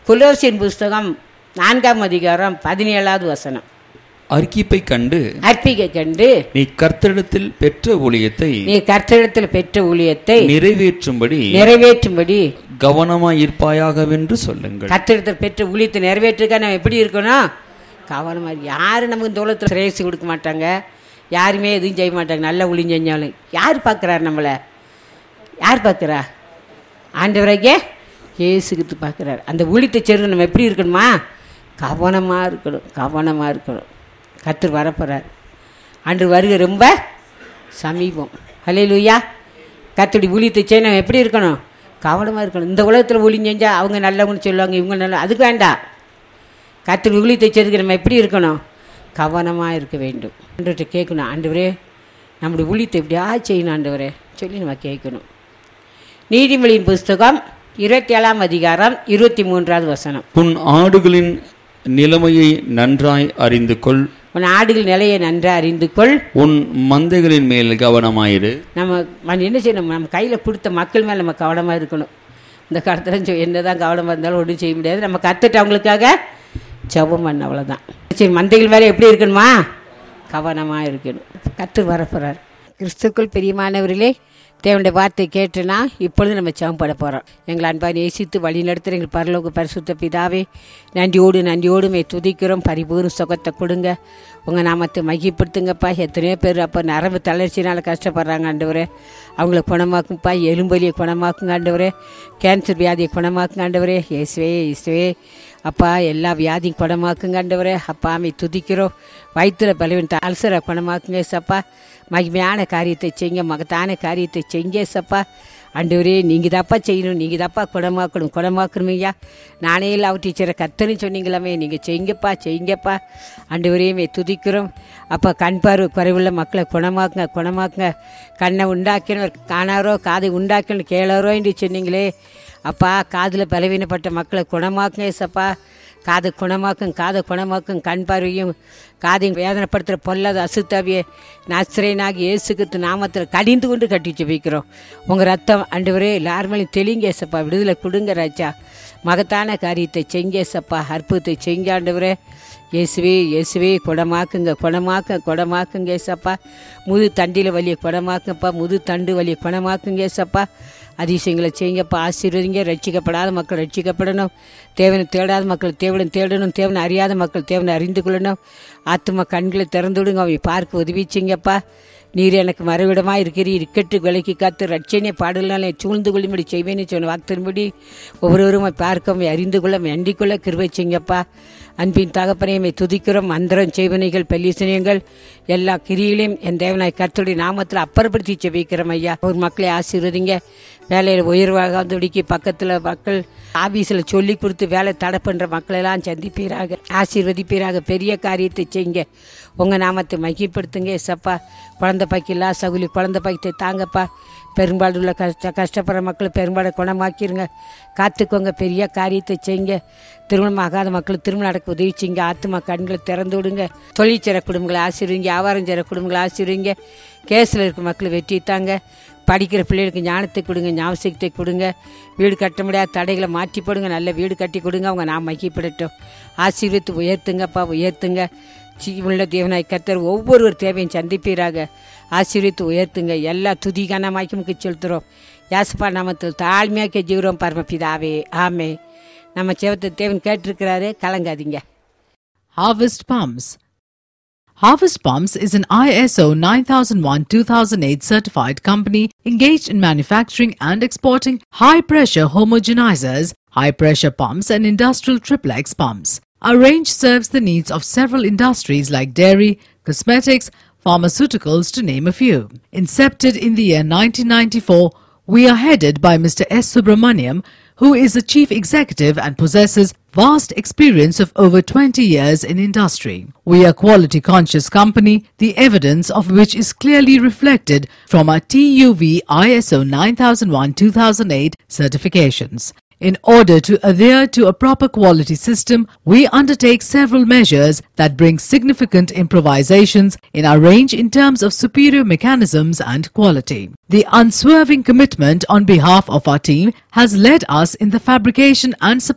குலோசின் புஸ்தகம் நான்காம் அதிகாரம் பதினேழாவது வசனம் அர்க்கிப்பை கண்டு அற்பிகை கண்டு நீ கர்த்தரிடத்தில் பெற்ற ஊழியத்தை நீ கர்த்தரிடத்தில் பெற்ற ஊழியத்தை நிறைவேற்றும்படி நிறைவேற்றும்படி கவனமாயிருப்பாயாகவென்று சொல்லுங்கள் கர்த்தரிடத்தில் பெற்ற ஊழியத்தை நிறைவேற்றுக்க நம்ம எப்படி இருக்கணும் கவனமா இரு. யாரும் நமக்கு இந்த உலகத்தில் சிரேசி கொடுக்க மாட்டாங்க யாருமே எதுவும் செய்ய மாட்டாங்க நல்ல ஊழியம் செஞ்சாலும் யார் பார்க்குறாரு நம்மளை யார் பார்க்குறா ஆண்டவராகிய இயேசுகிட்டு பார்க்குறாரு அந்த ஊழியத்தை சேர்ந்து நம்ம எப்படி இருக்கணுமா கவனமாக இருக்கணும் கவனமாக இருக்கணும் கர்த்தர் வரப்போகிறார் ஆண்டு வருகை ரொம்ப சமீபம் ஹலே லூயா கர்த்தருடைய ஊழியத்தை செய்ய நம்ம எப்படி இருக்கணும் கவனமாக இருக்கணும் இந்த உலகத்தில் ஊழியம் செஞ்சால் அவங்க நல்லவங்கன்னு சொல்லுவாங்க இவங்க நல்ல அதுக்கு வேண்டாம் கர்த்தர் ஊழியத்தை செய்றதுக்கு நம்ம எப்படி இருக்கணும் கவனமாக இருக்க வேண்டும் ஆண்டவர்கிட்ட கேட்கணும் ஆண்டவரே நம்முடைய ஊழியத்தை எப்படியா செய்யணும் ஆண்டவரே சொல்லி நம்ம கேட்கணும் நீதிமொழியின் புஸ்தகம் இருபத்தி ஏழாம் அதிகாரம் இருபத்தி மூன்றாவது வசனம் உன் ஆடுகளின் நிலைமையை நன்றாய் அறிந்து கொள் உன் ஆடுகள் நிலையை நன்றாக அறிந்து கொள் உன் மந்தைகளின் மேல் கவனமாயிரு நம்ம நம்ம என்ன செய்யணும் நம்ம கையில் கொடுத்த மக்கள் மேலே நம்ம கவனமாக இருக்கணும் இந்த காலத்தில் என்ன தான் கவனமாக இருந்தாலும் ஒன்றும் செய்ய முடியாது நம்ம கற்றுட்டு அவங்களுக்காக ஜெபம் பண்ண அவ்வளோதான் சரி மந்தைகள் மேலே எப்படி இருக்கணுமா கவனமாக இருக்கணும் கற்று வரப்போகிறார் கிறிஸ்துக்குள் பிரியமானவர்களே தேவனுடைய வார்த்தை கேட்டுனா இப்பொழுது நம்ம ஜெபம் பண்ண போகிறோம் எங்களை அன்பா நேசித்து வழி நடத்துகிற எங்கள் பரலோக பரிசுத்த பிதாவே நன்றியோடு நன்றியோடு மே துதிக்கிறோம் பரிபூர்ண சுகத்தை கொடுங்க உங்கள் நாமத்தை மகிப்படுத்துங்கப்பா எத்தனையோ பேர் அப்போ நரம்பு தளர்ச்சினால் கஷ்டப்படுறாங்க ஆண்டவரே அவங்கள குணமாக்குங்கப்பா எலும்பலியை குணமாக்குங்க ஆண்டவரே கேன்சர் வியாதியை குணமாக்குங்க ஆண்டவரே இயேசுவே இயேசுவே அப்பா எல்லா வியாதியும் குணமாக்குங்க ஆண்டவரே அப்பா அமை துதிக்கிறோம் வயிற்றுல பலவீனத்தை அல்சரை குணமாக்குங்க சப்பா மகிமையான காரியத்தை செய்யுங்க மகத்தான காரியத்தை செய்யுங்க சப்பா ஆண்டவரே நீங்கள் தாப்பா செய்யணும் நீங்கள் தாப்பா குணமாக்கணும் குணமாக்கணும் ஐயா நானே இல்லாவ டீச்சரை கத்தன்னு சொன்னீங்களாமே நீங்கள் செய்யுங்கப்பா செய்யுங்கப்பா ஆண்டவரே மே துதிக்கிறோம் அப்போ கண் பார்வை குறைவுள்ள மக்களை குணமாக்குங்க குணமாக்குங்க கண்ணை உண்டாக்கினவர் காணாரோ காதை உண்டாக்கணும் கேளாரோ என்று சொன்னீங்களே அப்பா காதில் பலவீனப்பட்ட மக்களை குணமாக்குங்க ஏசப்பா காதை குணமாக்கும் காதை குணமாக்கும் கண் பார்வையும் காதையும் வேதனைப்படுத்துகிற பொல்லாத அசுத்தாவிய நாசிரியனாகி இயேசுக்கு நாமத்தில் கடிந்து கொண்டு கட்டி ஜெபிக்கிறோம் உங்கள் ரத்தம் ஆண்டவரே எல்லாருமேலையும் தெளிங்க ஏசப்பா விடுதலை கொடுங்க ராஜா மகத்தான காரியத்தை செஞ்ச ஏசப்பா அற்புதத்தை செஞ்ச ஆண்டவரே இயேசுவே இயேசுவே குணமாக்குங்க குணமாக்க குணமாக்குங்க ஏசப்பா முது தண்டில் வலிய குணமாக்குங்கப்பா முது தண்டு வலிய குணமாக்குங்க ஏசப்பா அதிசயங்களை செய்யுங்கப்பா ஆசீர்வதிங்க ரட்சிக்கப்படாத மக்கள் ரட்சிக்கப்படணும் தேவனை தேடாத மக்கள் தேவனை தேடணும் தேவனை அறியாத மக்கள் தேவனை அறிந்து கொள்ளணும் ஆத்தும கண்களை திறந்து விடுங்க அவை பார்க்க உதவி செய்யுங்கப்பா நீர் எனக்கு மறுவிடமாக இருக்கிறீர் இக்கட்டு விலைக்கு காத்து ரட்சணிய பாடல்களை சூழ்ந்து கொள்ளும்படி செய்வேன்னு சொன்ன வாக்குத்தின்படி ஒவ்வொருவரும் பார்க்க அறிந்து கொள்ள வேண்டிக் கொள்ள கிருபை செய்யுங்கப்பா அன்பின் தகப்பனையுமே துதிக்கிறோம் மந்திரம் செய்வனைகள் பல்லிசனியங்கள் எல்லா கிரியிலையும் என் தேவனாய் கர்த்தருடைய நாமத்தில் அப்புறப்படுத்தி செபிக்கிறோம் ஐயா ஒரு மக்களை ஆசீர்வதிங்க வேலையில் உயர்வாகாதபடிக்கு பக்கத்தில் மக்கள் ஆபீஸில் சொல்லி கொடுத்து வேலை தடை பண்ணுற மக்களெல்லாம் சந்திப்பீராக ஆசீர்வதிப்பீராக பெரிய காரியத்தை செய்யுங்க உங்கள் நாமத்தை மகிப்படுத்துங்க சப்பா குழந்தை பாக்கில்லா சகுலி குழந்தை பாக்கியத்தை தாங்கப்பா பெரும்பாலும் உள்ள கஷ்ட கஷ்டப்படுற மக்கள் பெரும்பாலும் குணமாக்கிருங்க காத்துக்கோங்க பெரிய காரியத்தை செய்யுங்க திருமணம் ஆகாத மக்கள் திருமணம் நடக்க உதவி செய்யுங்க ஆத்மா கண்களை திறந்து விடுங்க தொழில் செய்கிற குடும்பங்களை ஆசீர்வீங்க வியாபாரம் செய்கிற குடும்பங்களை ஆசீர்வீங்க கேஸில் இருக்க மக்கள் வெற்றி தாங்க படிக்கிற பிள்ளைகளுக்கு ஞானத்தை கொடுங்க ஞாபகத்தை கொடுங்க வீடு கட்ட முடியாத தடைகளை மாற்றி போடுங்க நல்ல வீடு கட்டி கொடுங்க அவங்க நான் மகிப்படட்டும் ஆசீர்வித்து உயர்த்துங்கப்பா உயர்த்துங்க ஜீவனுள்ள தேவனாய் கத்தர் ஒவ்வொருவர் தேவையும் சந்திப்பீராக ஆசீர்வித்து உயர்த்துங்க எல்லா துதிகான மாய்க்கு செலுத்துகிறோம் யாசப்பா நாமத்தில் தாழ்மையாக கெஞ்சுகிறோம் பரமபிதாவே ஆமே நம்ம செவத்தை தேவன் கேட்டிருக்கிறாரு கலங்காதீங்க Harvest Pumps. Harvest Pumps is an ISO 9001-2008 certified company engaged in manufacturing and exporting high-pressure homogenizers, high-pressure pumps and industrial triplex pumps. Our range serves the needs of several industries like dairy, cosmetics, pharmaceuticals to name a few. Incepted in the year 1994, we are headed by Mr. S. Subramaniam, who is the chief executive and possesses vast experience of over 20 years in industry. We are quality conscious company, the evidence of which is clearly reflected from our TUV ISO 9001-2008 certifications. In order to adhere to a proper quality system, we undertake several measures that bring significant improvisations in our range in terms of superior mechanisms and quality. The unswerving commitment on behalf of our team has led us in the fabrication and supply